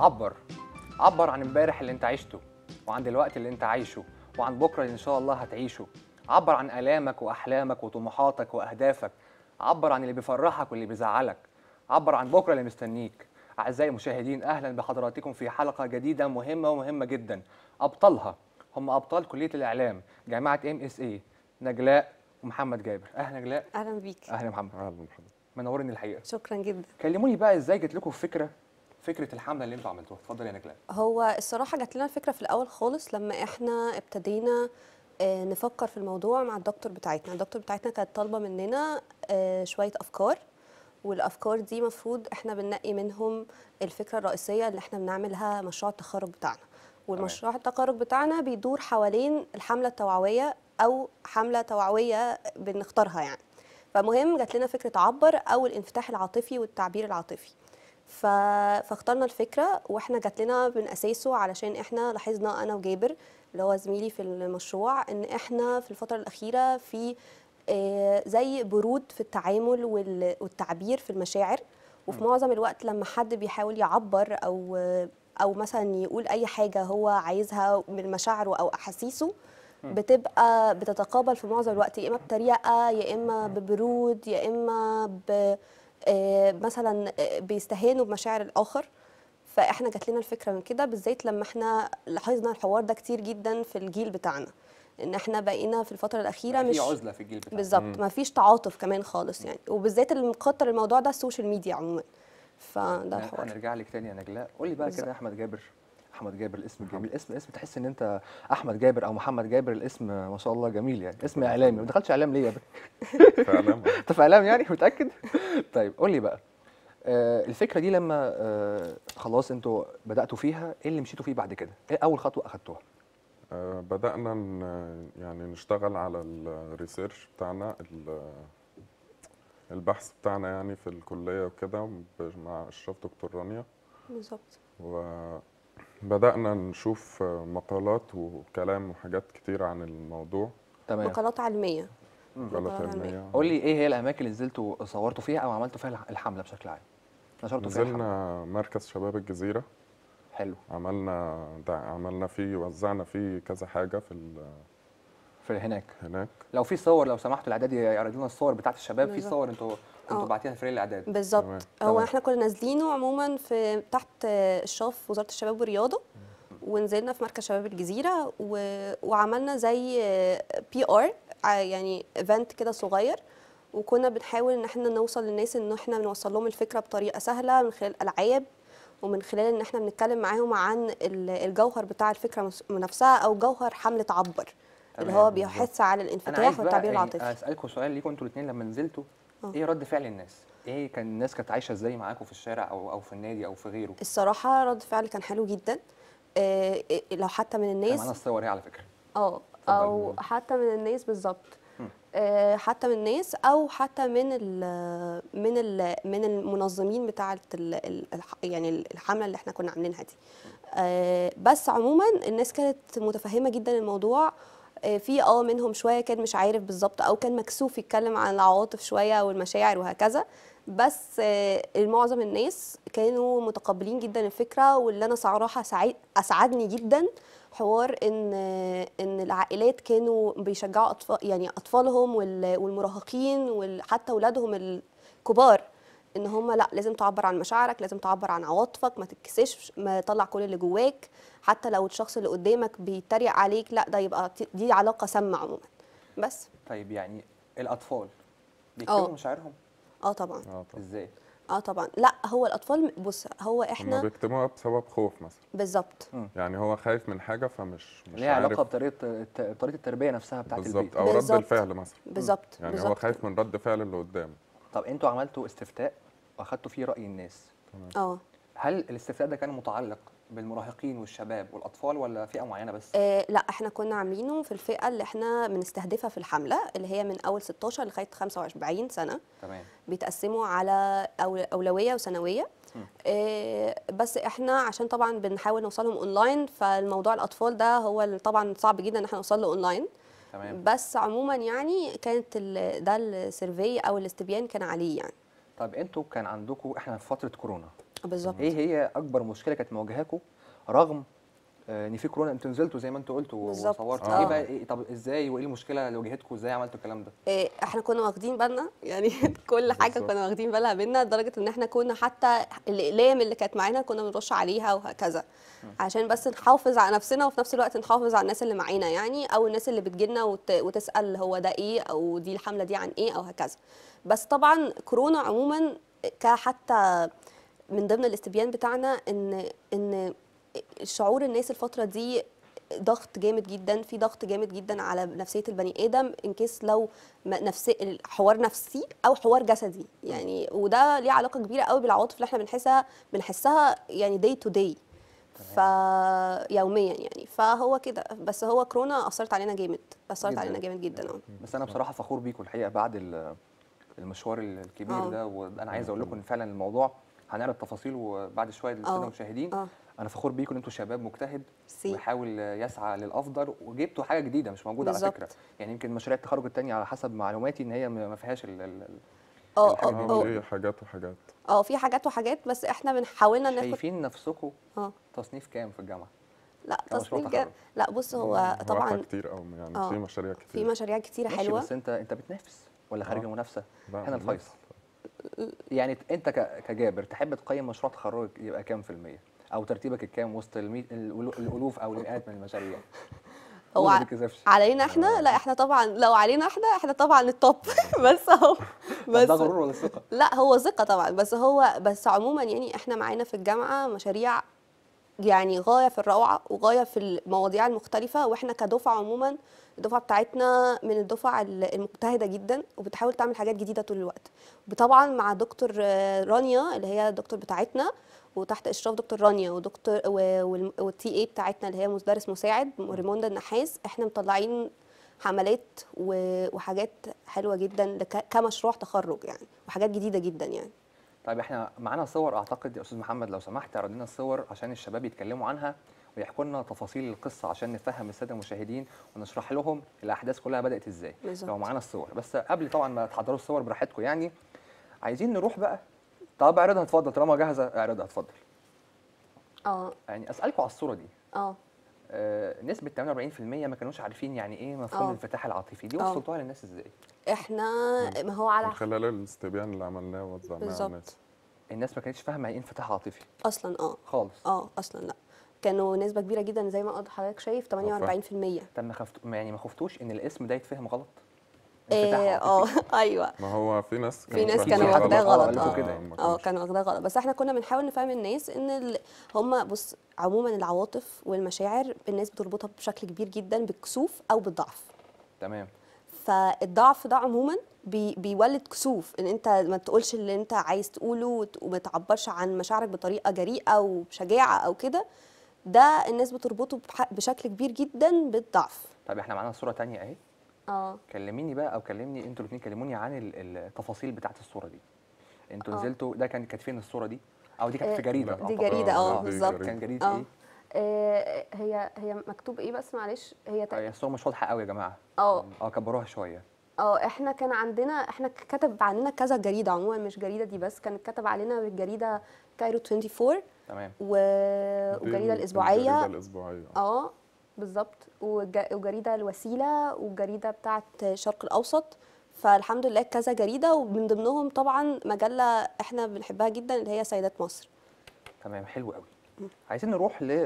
عبر عبر عن امبارح اللي انت عشته وعن دلوقتي اللي انت عايشه وعن بكره اللي ان شاء الله هتعيشه عبر عن الامك واحلامك وطموحاتك واهدافك عبر عن اللي بيفرحك واللي بيزعلك عبر عن بكره اللي مستنيك اعزائي المشاهدين اهلا بحضراتكم في حلقه جديده مهمه ومهمه جدا ابطالها هم ابطال كليه الاعلام جامعه ام اس اي نجلاء ومحمد جابر اهلا نجلاء اهلا بيك اهلا يا محمد اهلا بحضرتك منورني الحقيقه شكرا جدا كلموني بقى ازاي جت لكم فكره فكره الحمله اللي انتوا عملتوها اتفضل يا نجلاء هو الصراحه جات لنا الفكره في الاول خالص لما احنا ابتدينا آه، نفكر في الموضوع مع الدكتور بتاعتنا الدكتور بتاعتنا كانت طالبه مننا آه، شويه افكار والافكار دي مفروض احنا بننقي منهم الفكره الرئيسيه اللي احنا بنعملها مشروع التخرج بتاعنا والمشروع التخرج بتاعنا بيدور حوالين الحمله التوعويه او حمله توعويه بنختارها يعني فمهم جات لنا فكره عبر او الانفتاح العاطفي والتعبير العاطفي ف... فاخترنا الفكره واحنا جات لنا من اساسه علشان احنا لاحظنا انا وجابر اللي هو زميلي في المشروع ان احنا في الفتره الاخيره في آه، زي برود في التعامل وال- والتعبير في المشاعر وفي معظم الوقت لما حد بيحاول يعبر او او مثلا يقول اي حاجه هو عايزها من مشاعره او احاسيسه بتبقى بتتقابل في معظم الوقت يا اما بطريقه يا اما ببرود يا اما ب آه، مثلا آه، بيستهانوا بمشاعر الاخر فاحنا جات لنا الفكره من كده بالذات لما احنا لاحظنا الحوار ده كتير جدا في الجيل بتاعنا ان احنا بقينا في الفتره الاخيره مش في عزله في الجيل بتاعنا بالظبط ما فيش تعاطف كمان خالص يعني وبالذات اللي مكتر الموضوع ده السوشيال ميديا عموما فده الحوار هنرجع لك تاني يا نجلاء قول لي بقى كده بالظبط. يا احمد جابر احمد جابر الاسم الجميل اسم اسم تحس ان انت احمد جابر او محمد جابر الاسم ما شاء الله جميل يعني اسم اعلامي ما دخلتش اعلام ليه يا ابني فعلا انت في اعلام يعني متاكد طيب قول لي بقى آه الفكره دي لما آه خلاص انتوا بداتوا فيها ايه اللي مشيتوا فيه بعد كده ايه اول خطوه اخدتوها آه، بدأنا ن- يعني نشتغل على الريسيرش بتاعنا ال- البحث بتاعنا يعني في الكلية وكده ب- مع إشراف دكتور رانيا بالظبط وبدأنا نشوف آه، مقالات وكلام وحاجات كتير عن الموضوع تمام مقالات علميه مقالات مقالات علمية. علمية قول لي ايه هي الاماكن اللي نزلتوا صورتوا فيها او عملتوا فيها الح- الحمله بشكل عام نشرتوا فيها الحمله نزلنا مركز شباب الجزيرة حلو عملنا دع- عملنا فيه وزعنا فيه كذا حاجة في ال- في هناك هناك لو في صور لو سمحتوا الاعداد يعرضوا لنا الصور بتاعت الشباب في بالظبط. صور انتوا انتوا اه. بعتيها لفريق الاعداد بالظبط تمام. هو تمام. احنا كنا نازلينه عموما في تحت اشراف وزاره الشباب والرياضه ونزلنا في مركز شباب الجزيره و... وعملنا زي بي ار يعني ايفنت كده صغير وكنا بنحاول ان احنا نوصل للناس ان احنا بنوصل لهم الفكره بطريقه سهله من خلال العاب ومن خلال ان احنا بنتكلم معاهم عن ال- الجوهر بتاع الفكره مس- نفسها او جوهر حمله عبر اللي تمام، هو بالظبط. بيحث على انا عايز الانفتاح بقى والتعبير يعني العاطفي اسالكم سؤال ليكم انتوا الاثنين لما نزلتوا اه. ايه رد فعل الناس ايه كان الناس كانت عايشه ازاي معاكم في الشارع او او في النادي او في غيره الصراحه رد فعل كان حلو جدا آه، لو حتى من كان الناس معانا الصور هي على فكره اه اتفضل. او حتى من الناس بالظبط مم. آه، حتى من الناس او حتى من ال من ال من المنظمين بتاعه ال ال الح- يعني الحمله اللي احنا كنا عاملينها دي آه، بس عموما الناس كانت متفهمه جدا الموضوع آه، في اه منهم شويه كان مش عارف بالظبط او كان مكسوف يتكلم عن العواطف شويه والمشاعر وهكذا بس آه، معظم الناس كانوا متقبلين جدا الفكره واللي انا صراحه سعيد اسعدني جدا حوار ان ان العائلات كانوا بيشجعوا اطفال يعني اطفالهم وال- والمراهقين وحتى اولادهم الكبار ان هم لا لازم تعبر عن مشاعرك لازم تعبر عن عواطفك ما تتكسفش ما تطلع كل اللي جواك حتى لو الشخص اللي قدامك بيتريق عليك لا ده يبقى ت- دي علاقه سامه عموما بس طيب يعني الاطفال بيكتبوا اه. مشاعرهم اه طبعا اه طبعا ازاي اه طبعا لا هو الاطفال بص هو هما احنا بيكتموها بسبب خوف مثلا بالظبط يعني هو خايف من حاجة فمش مش ليها علاقه عارف بطريقه الت- طريقه التربيه نفسها بتاعت بالظبط البيت او رد بالظبط. الفعل مثلا بالظبط يعني هو بالظبط خايف من رد فعل اللي قدامه طب انتوا عملتوا استفتاء واخدتوا فيه راي الناس اه هل الاستفتاء ده كان متعلق بالمراهقين والشباب والاطفال ولا فئه معينه بس آه لا احنا كنا عاملينه في الفئه اللي احنا بنستهدفها في الحمله اللي هي من اول 16 لغايه 25 سنه تمام بيتقسموا على أول اولويه وثانويه مم. آه بس احنا عشان طبعا بنحاول نوصلهم اونلاين فالموضوع الاطفال ده هو اللي طبعا صعب جدا ان احنا نوصل له اونلاين تمام بس عموما يعني كانت ده السيرفي او الاستبيان كان عليه يعني طب انتوا كان عندكم احنا في فتره كورونا بالظبط ايه هي اكبر مشكله كانت مواجهاكم رغم آه، ان في كورونا انتوا نزلتوا زي ما انتوا قلتوا بالظبط. وصورتوا آه. ايه بقى إيه طب ازاي وايه المشكله اللي واجهتكم ازاي عملتوا الكلام ده إيه، احنا كنا واخدين بالنا يعني كل حاجه بالظبط. كنا واخدين بالها منا لدرجه ان احنا كنا حتى الاقلام اللي كانت معانا كنا بنرش عليها وهكذا عشان بس نحافظ على نفسنا وفي نفس الوقت نحافظ على الناس اللي معانا يعني او الناس اللي بتجيلنا وت... وتسال هو ده ايه او دي الحمله دي عن ايه او هكذا بس طبعا كورونا عموما كحتى من ضمن الاستبيان بتاعنا ان ان شعور الناس الفتره دي ضغط جامد جدا في ضغط جامد جدا على نفسيه البني ادم ان كيس لو ما- نفسي حوار نفسي او حوار جسدي يعني وده ليه علاقه كبيره قوي بالعواطف اللي احنا بنحسها بنحسها يعني داي تو داي فيوميا يعني فهو كده بس هو كورونا اثرت علينا جامد اثرت جداً. علينا جامد جدا اه بس انا بصراحه فخور بيكم الحقيقه بعد ال- المشوار الكبير آه. ده وانا عايز اقول لكم ان فعلا الموضوع هنعرض تفاصيله بعد شويه للساده آه. المشاهدين اه انا فخور بيكم ان انتوا شباب مجتهد سي ويحاول يسعى للافضل وجبتوا حاجه جديده مش موجوده على بالظبط. فكره يعني يمكن مشاريع التخرج التانية على حسب معلوماتي ان هي ما ما فيهاش ال- ال- ال- اه الحاجة اه دي. اه في حاجات وحاجات اه في حاجات وحاجات بس احنا بنحاولنا ناخد شايفين نفسكم اه تصنيف كام في الجامعه لا كمشروع تصنيف تخرج. جا... لا بص هو مراحة طبعا كتير قوي يعني آه. في مشاريع كتير في مشاريع كتيره ماشي حلوه بس انت انت بتنافس ولا خارج آه. المنافسه لا، هنا بالعكس. الفيصل يعني انت ك- كجابر تحب تقيم مشروع تخرج يبقى كام في المية او ترتيبك الكام وسط المي... الألو- الالوف او المئات من المشاريع هو قول ما ع- تتكسفش علينا احنا لا احنا طبعا لو علينا احنا احنا طبعا التوب بس اهو طب بس ده غرور ولا ثقه لا هو ثقة طبعا بس هو بس عموما يعني احنا معانا في الجامعة مشاريع يعني غاية في الروعة وغاية في المواضيع المختلفة واحنا كدفعة عموما الدفعة بتاعتنا من الدفع ال- المجتهدة جدا وبتحاول تعمل حاجات جديدة طول الوقت طبعا مع دكتور آه، رانيا اللي هي الدكتور بتاعتنا وتحت اشراف دكتور رانيا ودكتور والتي اي بتاعتنا اللي هي مدرس مساعد ريموندا النحاس احنا مطلعين حملات و- وحاجات حلوه جدا لك- كمشروع تخرج يعني وحاجات جديده جدا يعني طيب احنا معانا صور اعتقد يا استاذ محمد لو سمحت اعرض لنا الصور عشان الشباب يتكلموا عنها ويحكوا لنا تفاصيل القصه عشان نفهم الساده المشاهدين ونشرح لهم الاحداث كلها بدات ازاي بالظبط. لو معانا الصور بس قبل طبعا ما تحضروا الصور براحتكم يعني عايزين نروح بقى طب اعرضها اتفضل طالما جاهزه اعرضها اتفضل اه يعني اسالكم على الصوره دي اه آه نسبه 48% ما كانوش عارفين يعني ايه مفهوم آه. الانفتاح العاطفي دي آه. وصلتوها للناس ازاي احنا ما هو على من خلال الاستبيان اللي عملناه ووزعناه على بالظبط. الناس الناس ما كانتش فاهمه يعني ايه انفتاح عاطفي اصلا اه خالص اه اصلا لا كانوا نسبه كبيره جدا زي ما حضرتك شايف 48% طب ما خفت يعني ما خفتوش ان الاسم ده يتفهم غلط إيه، اه ايوه ما هو في ناس في ناس فاهمين كانوا غلط. واخداه آه، غلط قالوا اه كده. ما اه كانوش- كانوا واخداه غلط بس احنا كنا بنحاول نفهم الناس ان ال... هم بص عموما العواطف والمشاعر الناس بتربطها بشكل كبير جدا بالكسوف او بالضعف تمام فالضعف ده عموما بي بيولد كسوف ان انت ما تقولش اللي انت عايز تقوله وت- وما تعبرش عن مشاعرك بطريقه جريئه وبشجاعه او كده ده الناس بتربطه بح- بشكل كبير جدا بالضعف طيب احنا معانا صوره تانية اهي اه كلميني بقى او كلمني انتوا الاثنين كلموني عن ال- التفاصيل بتاعت الصوره دي انتوا آه. نزلتوا ده كان كانت فين الصوره دي او دي كانت آه، في جريده لا، دي أعتقد. جريده اه دي بالظبط جريدة. كان جريده اه ايه آه، هي هي مكتوب ايه بس معلش هي تق- آه، الصوره مش واضحه قوي يا جماعه اه اه كبروها شويه اه احنا كان عندنا احنا كتب علينا كذا جريده عموما مش جريده دي بس كانت كتب علينا بالجريده كايرو 24 تمام و... دي والجريده الجريدة الاسبوعيه الاسبوعيه اه بالظبط والج- وجريده الوسيله والجريده بتاعه الشرق الاوسط فالحمد لله كذا جريده ومن ضمنهم طبعا مجله احنا بنحبها جدا اللي هي سيدات مصر تمام حلو قوي عايزين نروح ل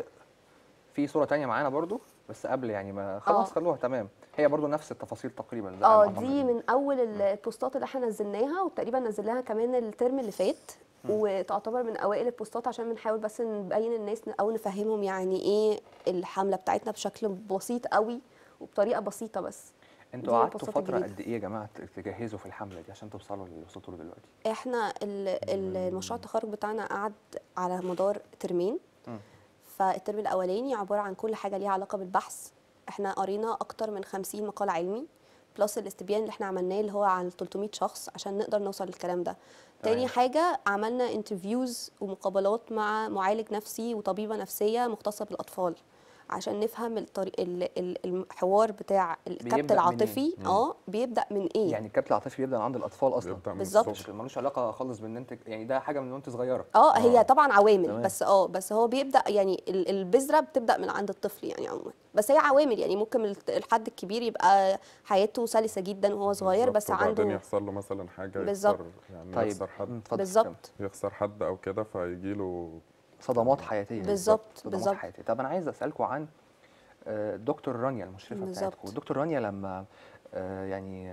في صوره تانية معانا برضو بس قبل يعني ما خلاص آه. خلوها تمام هي برضو نفس التفاصيل تقريبا زي اه ما دي عملنا. من اول ال- البوستات اللي احنا نزلناها وتقريبا نزلناها كمان الترم اللي فات وتعتبر من اوائل البوستات عشان بنحاول بس نبين الناس او نفهمهم يعني ايه الحمله بتاعتنا بشكل بسيط قوي وبطريقه بسيطه بس انتوا دي قعدتوا البوستات فتره الجديدة. قد ايه يا جماعه ت- تجهزوا في الحمله دي عشان توصلوا اللي وصلتوا له دلوقتي احنا ال- ال- المشروع التخرج بتاعنا قعد على مدار ترمين مم. فالترم الاولاني عباره عن كل حاجه ليها علاقه بالبحث احنا قرينا اكتر من 50 مقال علمي بلس الاستبيان اللي احنا عملناه اللي هو عن 300 شخص عشان نقدر نوصل للكلام ده تاني تمام. حاجه عملنا انترفيوز ومقابلات مع معالج نفسي وطبيبه نفسيه مختصه بالاطفال عشان نفهم الطريق ال- ال- الحوار بتاع الكبت بيبدأ العاطفي منين؟ اه بيبدا من ايه يعني الكبت العاطفي بيبدا من عند الاطفال اصلا بيبدأ من بالظبط. الصبح. مش ملوش علاقه خالص بان انت يعني ده حاجه من وانت صغيره اه هي آه. طبعا عوامل تمام. بس اه بس هو بيبدا يعني ال- البذره بتبدا من عند الطفل يعني عموما بس هي عوامل يعني ممكن الت- الحد الكبير يبقى حياته سلسه جدا وهو صغير بالظبط، بس وبعدين عنده يحصل له مثلا حاجه بالظبط. يخسر يعني طيب يخسر حد مم، اتفضل بالظبط يخسر حد او كده فيجي له صدمات حياتيه بالظبط، صدمات بالظبط. حياتيه طب انا عايز اسالكم عن آه، دكتور رانيا المشرفه بالظبط. بتاعتكم دكتور رانيا لما آه، يعني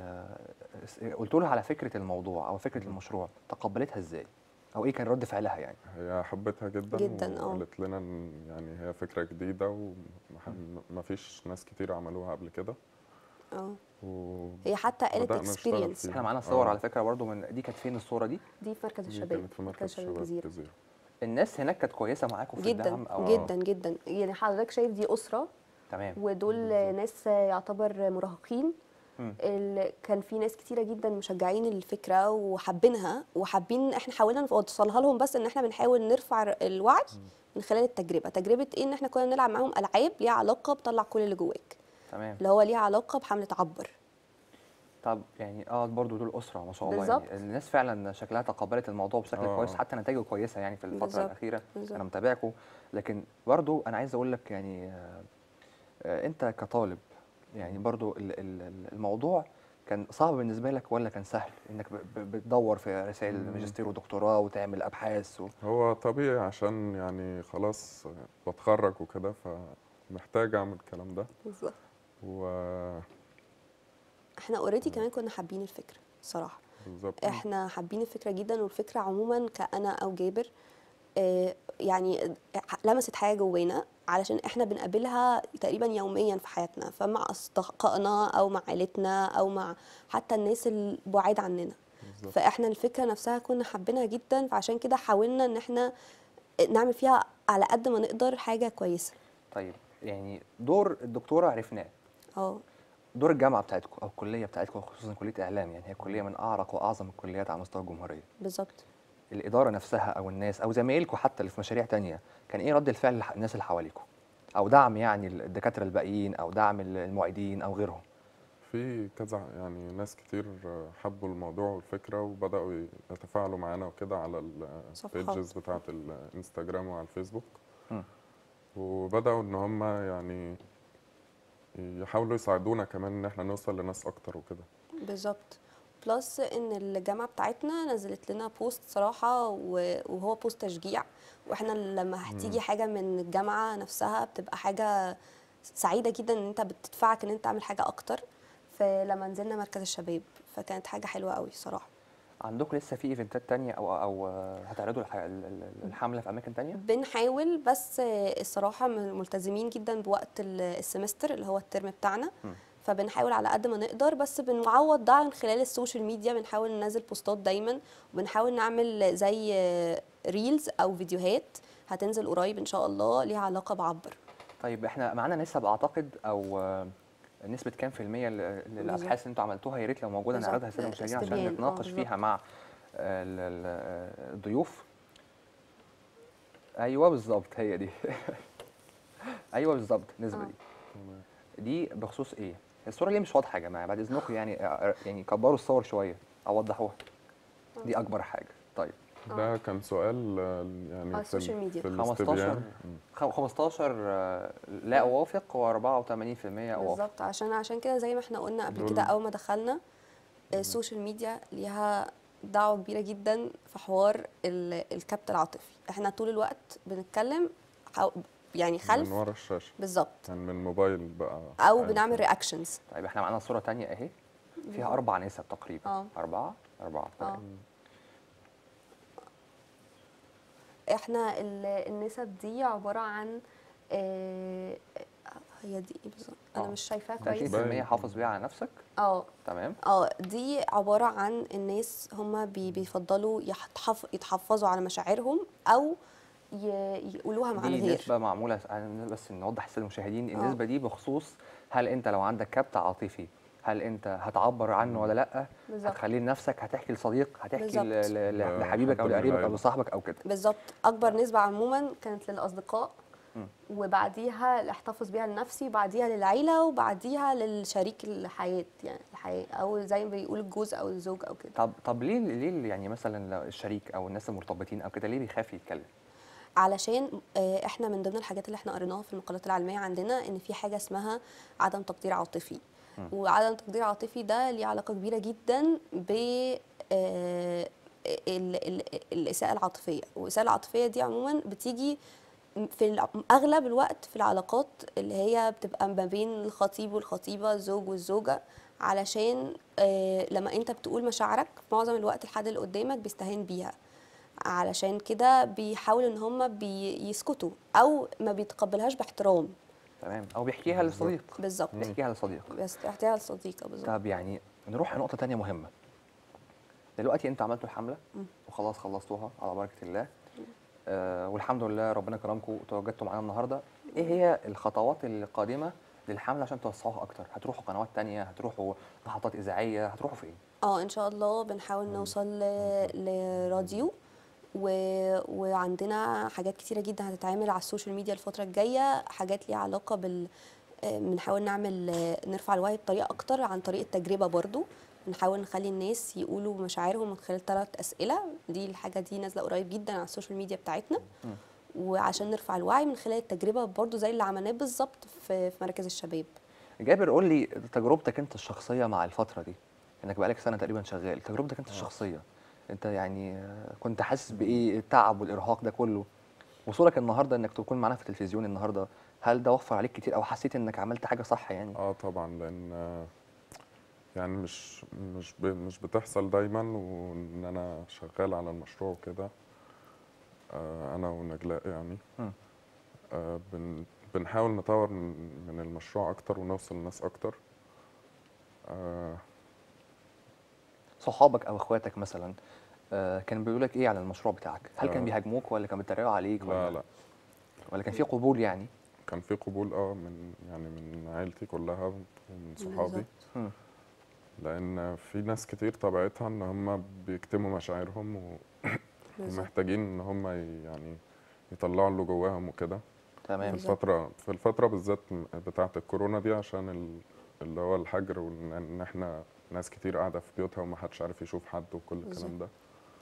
قلت لها على فكره الموضوع او فكره المشروع تقبلتها ازاي او ايه كان رد فعلها يعني هي حبتها جدا جداً، آه. وقالت لنا ان يعني هي فكره جديده وما فيش ناس كتير عملوها قبل كده اه و هي حتى قالت بدأنا نشتغل اكسبيرينس فيه. احنا معانا صور آه. على فكره برضو من دي كانت فين الصوره دي دي في مركز دي الشباب كانت في مركز الشباب الجزيره الجزيره الناس هناك كانت كويسه معاكم في جدا الدعم او جدا جدا يعني حضرتك شايف دي اسره تمام ودول ناس يعتبر مراهقين مم. ال- كان في ناس كتيره جدا مشجعين الفكره وحابينها وحابين احنا حاولنا نوصلها لهم بس ان احنا بنحاول نرفع الوعي من خلال التجربه تجربه ايه ان احنا كنا بنلعب معاهم العاب ليها علاقه بطلع كل اللي جواك تمام اللي هو ليها علاقه بحمله عبر طب يعني اه برضو دول اسره ما شاء الله بالظبط. يعني الناس فعلا شكلها تقبلت الموضوع بشكل آه. كويس حتى نتائجه كويسه يعني في الفتره بالظبط. الاخيره بالظبط. انا متابعكم لكن برضو انا عايز اقول لك يعني آه، آه، انت كطالب يعني برضو ال- ال- ال- الموضوع كان صعب بالنسبه لك ولا كان سهل انك ب- ب- بتدور في رسائل مم. ماجستير ودكتوراه وتعمل ابحاث و... هو طبيعي عشان يعني خلاص بتخرج وكده فمحتاج اعمل الكلام ده بالظبط وبالظبط احنا اوريدي كمان كنا حابين الفكره صراحه احنا حابين الفكره جدا والفكره عموما كأنا او جابر آه، يعني لمست حاجه جوانا علشان احنا بنقابلها تقريبا يوميا في حياتنا فمع اصدقائنا او مع عيلتنا او مع حتى الناس البعاد عننا بالظبط. فاحنا الفكره نفسها كنا حابينها جدا فعشان كده حاولنا ان احنا نعمل فيها على قد ما نقدر حاجه كويسه طيب يعني دور الدكتوره عرفناه اه دور الجامعه بتاعتكم او الكليه بتاعتكم خصوصا كليه اعلام يعني هي كليه من اعرق واعظم الكليات على مستوى الجمهوريه بالظبط الاداره نفسها او الناس او زمايلكم حتى اللي في مشاريع تانية كان ايه رد الفعل الح- الناس اللي حواليكم او دعم يعني الدكاتره الباقيين او دعم المعيدين او غيرهم في كذا يعني ناس كتير حبوا الموضوع والفكرة وبدأوا يتفاعلوا معانا وكده على صفحات. البيجز بتاعة الانستجرام وعلى الفيسبوك مم. وبدأوا ان هم يعني يحاولوا يساعدونا كمان ان احنا نوصل لناس اكتر وكده بالظبط بلس ان الجامعه بتاعتنا نزلت لنا بوست صراحه و- وهو بوست تشجيع واحنا لما هتيجي حاجه من الجامعه نفسها بتبقى حاجه سعيده جدا ان انت بتدفعك ان انت تعمل حاجه اكتر فلما نزلنا مركز الشباب فكانت حاجه حلوه قوي صراحه عندكم لسه في ايفنتات تانية او او هتعرضوا الح- ال- ال- الحمله في اماكن تانية بنحاول بس الصراحه م- ملتزمين جدا بوقت ال- السمستر اللي هو الترم بتاعنا مم. فبنحاول على قد ما نقدر بس بنعوض ده من خلال السوشيال ميديا بنحاول ننزل بوستات دايما وبنحاول نعمل زي ريلز او فيديوهات هتنزل قريب ان شاء الله ليها علاقه بعبر طيب احنا معانا نسب اعتقد او آه، نسبة كام في المية ل- للأبحاث اللي انتوا عملتوها يا ريت لو موجودة بالظبط. نعرضها للسادة المشاهدين عشان استبيان، آه، نتناقش بالظبط. فيها مع آه، ال- ال- آه، الضيوف ايوه بالظبط هي دي ايوه بالظبط النسبة آه. دي دي بخصوص ايه؟ الصورة ليه مش واضحة يا جماعة بعد اذنكم يعني آه، يعني كبروا الصور شوية او وضحوها دي أكبر حاجة طيب ده كان سؤال آه، يعني على في ال- السوشيال ميديا. في 15 الاستبيان مم. خ- 15 آه، لا أوافق و84% أوافق بالظبط عشان عشان كده زي ما احنا قلنا قبل دول- كده اول ما دخلنا السوشيال ميديا ليها دعوه كبيره جدا في حوار ال- الكبت العاطفي احنا طول الوقت بنتكلم حو- يعني من خلف ورا الشاشة بالظبط يعني من موبايل بقى او أيا بنعمل كان. رياكشنز طيب احنا معانا صورة تانية اهي فيها أربع نسب تقريبا اه. أربعة أربعة اه تمام. احنا ال- النسب دي عباره عن آه، هي دي ايه بالظبط انا اه. مش شايفاها 30% كويس باين. حافظ بيها على نفسك اه تمام اه دي عباره عن الناس هم بي بيفضلوا يتحف يتحفظوا على مشاعرهم او ي- يقولوها مع دي الغير نسبة معمولة عن- بس نوضح للسادة المشاهدين اه. النسبة دي بخصوص هل أنت لو عندك كبت عاطفي هل أنت هتعبر عنه ولا لأ؟ بالظبط هتخليه لنفسك هتحكي لصديق هتحكي بالظبط. ل- ل- ل- لحبيبك أو حد من لقريبك أو العيلة. لصاحبك أو كده بالظبط اكبر نسبه عموما كانت للاصدقاء مم. وبعديها احتفظ بيها لنفسي وبعديها للعيله وبعديها للشريك الحياه يعني الحياه او زي ما بيقول الجوز او الزوج او كده طب طب ليه ليه يعني مثلا لو الشريك او الناس المرتبطين او كده ليه بيخاف يتكلم علشان آه، احنا من ضمن الحاجات اللي احنا قريناها في المقالات العلميه عندنا ان في حاجه اسمها عدم تقدير عاطفي مم. وعدم تقدير عاطفي ده ليه علاقه كبيره جدا ب آه، ال- ال- الاساءه العاطفيه والاساءه العاطفيه دي عموما بتيجي في الع- اغلب الوقت في العلاقات اللي هي بتبقى ما بين الخطيب والخطيبه الزوج والزوجه علشان آه، لما انت بتقول مشاعرك في معظم الوقت الحد اللي قدامك بيستهين بيها علشان كده بيحاولوا ان هم بيسكتوا او ما بيتقبلهاش باحترام تمام او بيحكيها لصديق بالظبط بيحكيها لصديق بس احتياج الصديقه بالظبط طب يعني نروح لنقطة تانية مهمة دلوقتي انتوا عملتوا الحملة وخلاص خلصتوها على بركة الله آه والحمد لله ربنا كرمكم وتواجدتوا معانا النهاردة ايه هي الخطوات القادمة للحملة عشان توسعوها اكتر هتروحوا قنوات تانية هتروحوا محطات اذاعية هتروحوا فين اه ان شاء الله بنحاول نوصل ل- لراديو و... وعندنا حاجات كتيرة جدا هتتعمل على السوشيال ميديا الفترة الجاية حاجات ليها علاقة بال آه، بنحاول نعمل آه، نرفع الوعي بطريقة أكتر عن طريق التجربة برضو بنحاول نخلي الناس يقولوا مشاعرهم من خلال ثلاث أسئلة دي الحاجة دي نازلة قريب جدا على السوشيال ميديا بتاعتنا وعشان نرفع الوعي من خلال التجربة برضو زي اللي عملناه بالظبط في في مركز الشباب جابر قول لي تجربتك انت الشخصية مع الفترة دي انك بقالك سنة تقريبا شغال تجربتك انت الشخصية انت يعني آه، كنت حاسس بايه التعب والارهاق ده كله وصولك النهارده انك تكون معانا في التلفزيون النهارده هل ده وفر عليك كتير او حسيت انك عملت حاجة صح يعني اه طبعا لان آه، يعني مش مش ب- مش بتحصل دايما وان انا شغال على المشروع وكده آه، انا ونجلاء يعني مم. آه، بن بنحاول نطور من من المشروع اكتر ونوصل لناس اكتر آه، صحابك او اخواتك مثلا آه، كان بيقول لك ايه على المشروع بتاعك هل كان آه. بيهاجموك ولا كان بيتريقوا عليك ولا لا لا ولا كان في قبول يعني كان في قبول اه من يعني من عيلتي كلها ومن صحابي بالظبط. مم. لان في ناس كتير طبيعتها ان هم بيكتموا مشاعرهم و- بالظبط ومحتاجين ان هم ي- يعني يطلعوا اللي جواهم وكده في تمام بالظبط. الفترة في الفترة بالذات م- بتاعة الكورونا دي عشان ال- اللي هو الحجر وان إن احنا ناس كتير قاعدة في بيوتها ومحدش عارف يشوف حد وكل الكلام ده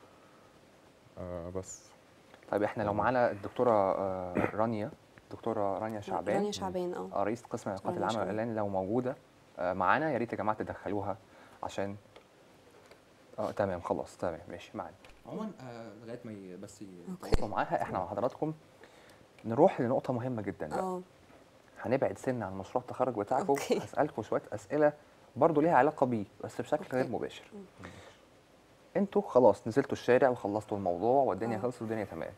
آه بس طيب احنا لو معانا الدكتوره آه، رانيا دكتوره رانيا شعبان رانيا شعبان اه آه، رئيس قسم العلاقات رانيا العامه شعبان. والاعلان لو موجوده آه، معانا يا ريت يا جماعه تدخلوها عشان اه تمام خلاص تمام ماشي معانا عموما آه لغايه ما ي- بس يتواصلوا معاها احنا مع حضراتكم نروح لنقطه مهمه جدا بقى اه هنبعد سن عن مشروع التخرج بتاعكم أوكي. هسالكم شويه اسئله برضو ليها علاقه بيه بس بشكل أوكي. غير مباشر انتوا خلاص نزلتوا الشارع وخلصتوا الموضوع والدنيا آه. خلصت والدنيا تمام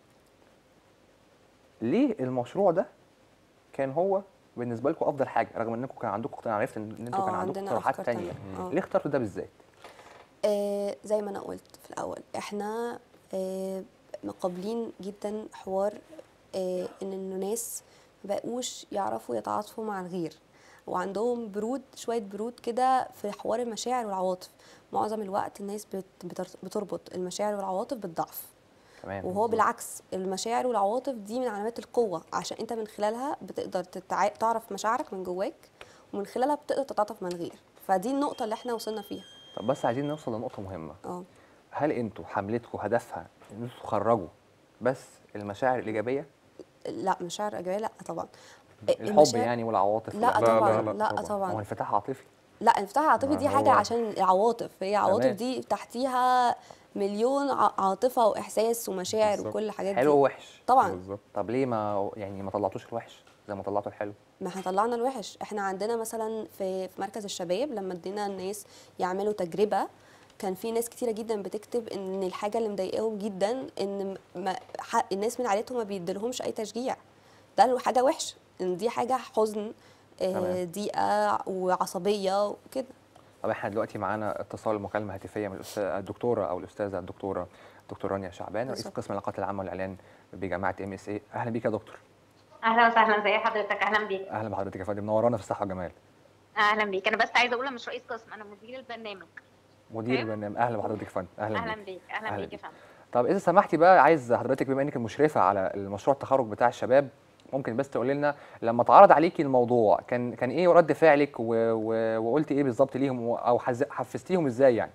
ليه المشروع ده كان هو بالنسبه لكم افضل حاجه رغم انكم كان عندكم اقتناع عرفت ان إن انتوا اه كان عندكم عندنا اقتراحات أفكار تانية تانية. آه. ليه اخترتوا ده بالذات آه زي ما انا قلت في الاول احنا آه مقابلين جدا حوار آه ان الناس مبقوش يعرفوا يتعاطفوا مع الغير وعندهم برود شويه برود كده في حوار المشاعر والعواطف معظم الوقت الناس بت بتر- بتربط المشاعر والعواطف بالضعف تمام وهو بالعكس المشاعر والعواطف دي من علامات القوه عشان انت من خلالها بتقدر تتع... تعرف مشاعرك من جواك ومن خلالها بتقدر تتعاطف مع الغير فدي النقطه اللي احنا وصلنا فيها طب بس عايزين نوصل لنقطه مهمه اه هل انتوا حملتكم هدفها ان انتوا تخرجوا بس المشاعر الايجابيه لا مشاعر ايجابيه لا طبعا الحب المشاعر- يعني والعواطف لا, لا، طبعا لا، لا, طبعا. هو طبعا انفتاح عاطفي لا انفتاح عاطفي ما دي هو- حاجه عشان العواطف هي عواطف تمام. دي تحتيها مليون ع- عاطفه واحساس ومشاعر بالظبط. وكل الحاجات حلو دي ووحش طبعا بالظبط طب ليه ما يعني ما طلعتوش الوحش زي ما طلعتوا الحلو ما احنا طلعنا الوحش احنا عندنا مثلا في في مركز الشباب لما ادينا الناس يعملوا تجربه كان في ناس كتيره جدا بتكتب ان الحاجه اللي مضايقاهم جدا ان ما ح- الناس من عائلتهم ما بيديلهمش اي تشجيع ده له حاجه وحشه ان دي حاجه حزن آه، تمام. ضيقه وعصبيه وكده طب احنا دلوقتي معانا اتصال مكالمه هاتفيه من الأستاذ الدكتوره او الاستاذه الدكتوره دكتور رانيا شعبان رئيس بالظبط. قسم العلاقات العامه والاعلان بجامعه ام اس اي اهلا بيك يا دكتور اهلا وسهلا زي حضرتك اهلا بيك اهلا بحضرتك يا فندم منورانا في الصحه والجمال اهلا بيك انا بس عايزه اقول انا مش رئيس قسم انا مدير البرنامج مدير تمام. البرنامج اهلا بحضرتك يا فندم اهلا, اهلا بيك بيك اهلا أهلا بيك يا بيك. فندم طب اذا سمحتي بقى عايز حضرتك بما انك المشرفه على المشروع التخرج بتاع الشباب ممكن بس تقولي لنا لما اتعرض عليكي الموضوع كان كان ايه رد فعلك و... و... وقلتي ايه بالظبط ليهم و- او حز... حفزتيهم ازاي يعني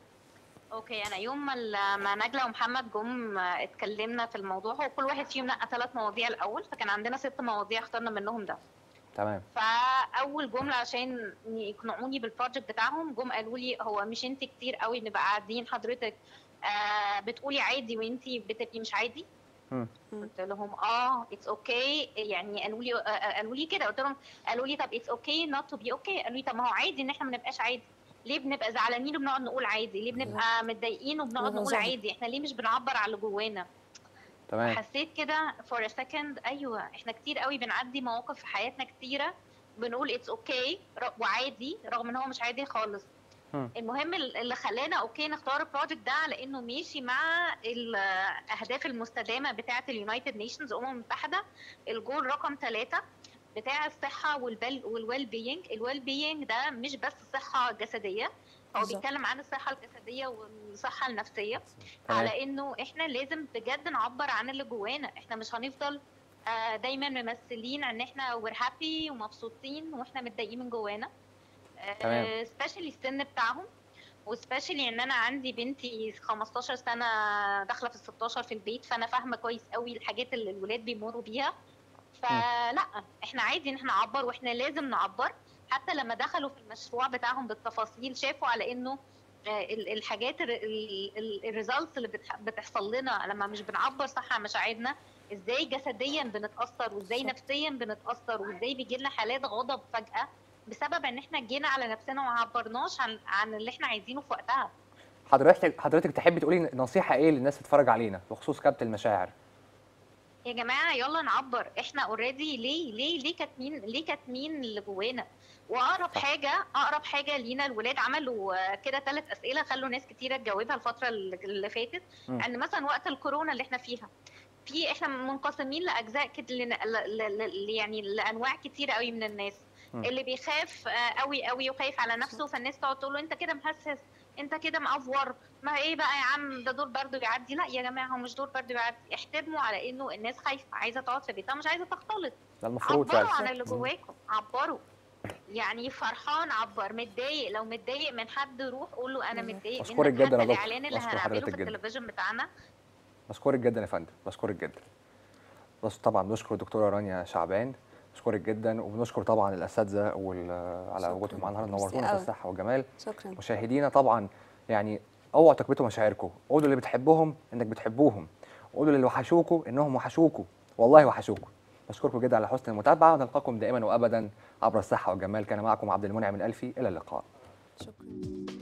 اوكي انا يوم ما ال- ما نجله ومحمد جم آه، اتكلمنا في الموضوع هو كل واحد فيهم نقى ثلاث مواضيع الاول فكان عندنا ست مواضيع اخترنا منهم ده تمام فاول جمله عشان يقنعوني بالبروجكت بتاعهم جم قالوا لي هو مش انت كتير قوي نبقى قاعدين حضرتك آه بتقولي عادي وانت بتبقي مش عادي مم. قلت لهم اه اتس اوكي okay. يعني قالوا لي آه، قالوا لي كده قلت لهم قالوا لي طب اتس اوكي نوت تو بي اوكي قالوا لي طب ما هو عادي ان احنا ما نبقاش عادي ليه بنبقى زعلانين وبنقعد نقول عادي ليه بنبقى متضايقين وبنقعد نقول بالظبط. عادي احنا ليه مش بنعبر على اللي جوانا تمام حسيت كده فور ا سكند ايوه احنا كتير قوي بنعدي مواقف في حياتنا كتيره بنقول اتس اوكي وعادي رغم ان هو مش عادي خالص مم. المهم اللي خلانا اوكي نختار البروجكت ده لانه ماشي مع الاهداف المستدامه بتاعه اليونايتد نيشنز الامم المتحده الجول رقم ثلاثة بتاع الصحه والبل والويل بينج الويل بينج ده مش بس صحه جسديه هو بالظبط. بيتكلم عن الصحه الجسديه والصحه النفسيه تمام. على انه احنا لازم بجد نعبر عن اللي جوانا احنا مش هنفضل آه، دايما ممثلين ان احنا وير هابي ومبسوطين واحنا متضايقين من جوانا تمام. سبيشالي السن بتاعهم وسبيشالي ان انا عندي بنتي 15 سنه داخله في ال 16 في البيت فانا فاهمه كويس قوي الحاجات اللي الولاد بيمروا بيها فلا احنا عادي ان احنا نعبر واحنا لازم نعبر حتى لما دخلوا في المشروع بتاعهم بالتفاصيل شافوا على انه آه، ال- الحاجات الريزلتس اللي بتح- بتحصل لنا لما مش بنعبر صح عن مشاعرنا ازاي جسديا بنتاثر وازاي صح. نفسيا بنتاثر وازاي بيجي لنا حالات غضب فجاه بسبب ان احنا جينا على نفسنا وما عبرناش عن عن اللي احنا عايزينه في وقتها حضرتك حضرتك تحبي تقولي نصيحه ايه للناس تتفرج علينا بخصوص كبت المشاعر يا جماعه يلا نعبر احنا اوريدي ليه ليه ليه كاتمين ليه كاتمين اللي جوانا واقرب صح. حاجه اقرب حاجه لينا الولاد عملوا آه، كده ثلاث اسئله خلوا ناس كتيره تجاوبها الفتره اللي اللي فاتت مم. ان مثلا وقت الكورونا اللي احنا فيها في احنا منقسمين لاجزاء كت... ل... ل... ل... ل... يعني لانواع كتيره قوي من الناس مم. اللي بيخاف آه، قوي قوي وخايف على نفسه فالناس تقعد تقول له انت كده محسس انت كده مأفور ما ايه بقى يا عم ده دور برد بيعدي لا يا جماعه هو مش دور برد بيعدي احترموا على انه الناس خايفه عايزه تقعد في بيتها مش عايزه تختلط ده المفروض عبروا فعلا عن اللي جواكم عبروا يعني فرحان عبر متضايق لو متضايق من حد روح قول له انا بالظبط. متضايق بشكرك منك. جدا يا حتى دكتور. الاعلان اللي بشكر هنعمله حضرتك في جدا. التلفزيون بتاعنا بشكرك جدا يا فندم بشكرك جدا بس طبعا بنشكر الدكتوره رانيا شعبان بشكرك جدا وبنشكر طبعا الاساتذه وال- على شكراً. وجودكم معانا النهارده ميرسي نورتونا في أوي. الصحه والجمال شكرا مشاهدينا طبعا يعني اوعوا تكبتوا مشاعركم قولوا اللي بتحبهم انك بتحبوهم قولوا اللي وحشوكوا انهم وحشوكوا والله وحشوكوا بشكركم جدا على حسن المتابعه ونلقاكم دائما وابدا عبر الصحه والجمال كان معكم عبد المنعم الالفي الى اللقاء شكرا